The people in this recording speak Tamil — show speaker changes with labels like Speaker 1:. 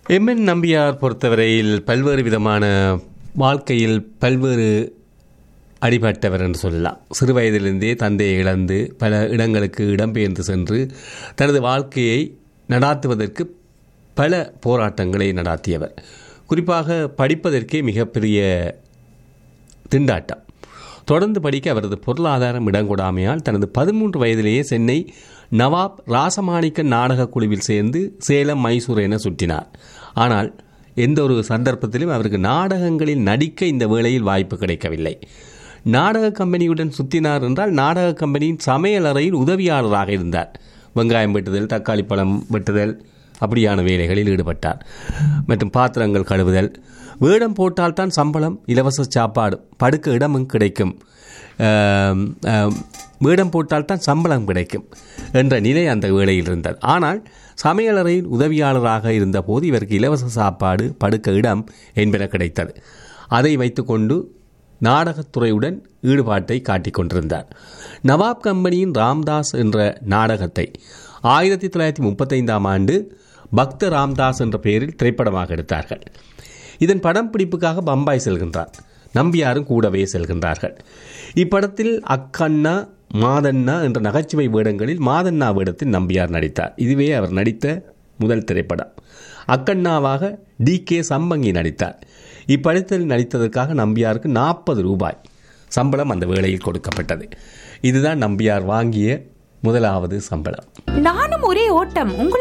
Speaker 1: எம்என் நம்பியார் பொறுத்தவரையில் பல்வேறு விதமான வாழ்க்கையில் பல்வேறு அடிபட்டவர் என்று சொல்லலாம் சிறு வயதிலிருந்தே தந்தையை இழந்து பல இடங்களுக்கு இடம்பெயர்ந்து சென்று தனது வாழ்க்கையை நடாத்துவதற்கு பல போராட்டங்களை நடாத்தியவர் குறிப்பாக படிப்பதற்கே மிகப்பெரிய திண்டாட்டம் தொடர்ந்து படிக்க அவரது பொருளாதாரம் இடங்கொடாமையால் தனது பதிமூன்று வயதிலேயே சென்னை நவாப் ராசமாணிக்க நாடகக் குழுவில் சேர்ந்து சேலம் மைசூர் என சுற்றினார் ஆனால் எந்த ஒரு சந்தர்ப்பத்திலும் அவருக்கு நாடகங்களில் நடிக்க இந்த வேளையில் வாய்ப்பு கிடைக்கவில்லை நாடக கம்பெனியுடன் சுற்றினார் என்றால் நாடக கம்பெனியின் சமையல் அறையில் உதவியாளராக இருந்தார் வெங்காயம் வெட்டுதல் தக்காளி பழம் வெட்டுதல் அப்படியான வேலைகளில் ஈடுபட்டார் மற்றும் பாத்திரங்கள் கழுவுதல் வேடம் போட்டால்தான் சம்பளம் இலவச சாப்பாடு படுக்க இடமும் கிடைக்கும் ஆம், ஆம், வேடம் போட்டால்தான் சம்பளம் கிடைக்கும் என்ற நிலை அந்த வேளையில் இருந்தது ஆனால் சமையலறையில் உதவியாளராக இருந்தபோது இவருக்கு இலவச சாப்பாடு படுக்க இடம் என்பன கிடைத்தது அதை வைத்துக்கொண்டு நாடகத்துறையுடன் ஈடுபாட்டை காட்டிக் கொண்டிருந்தார் நவாப் கம்பெனியின் ராம்தாஸ் என்ற நாடகத்தை ஆயிரத்தி தொள்ளாயிரத்தி முப்பத்தைந்தாம் ஆண்டு பக்த ராம்தாஸ் என்ற பெயரில் திரைப்படமாக எடுத்தார்கள் இதன் படம் பிடிப்புக்காக பம்பாய் செல்கின்றார் நம்பியாரும் கூடவே செல்கின்றார்கள் இப்படத்தில் அக்கண்ணா மாதண்ணா என்ற நகைச்சுவை வேடங்களில் மாதண்ணா வேடத்தில் நம்பியார் நடித்தார் இதுவே அவர் நடித்த முதல் திரைப்படம் அக்கண்ணாவாக டி கே சம்பங்கி நடித்தார் இப்படத்தில் நடித்ததற்காக நம்பியாருக்கு நாற்பது ரூபாய் சம்பளம் அந்த வேளையில் கொடுக்கப்பட்டது இதுதான் நம்பியார் வாங்கிய முதலாவது சம்பளம்
Speaker 2: நானும் ஒரே ஓட்டம் உங்களை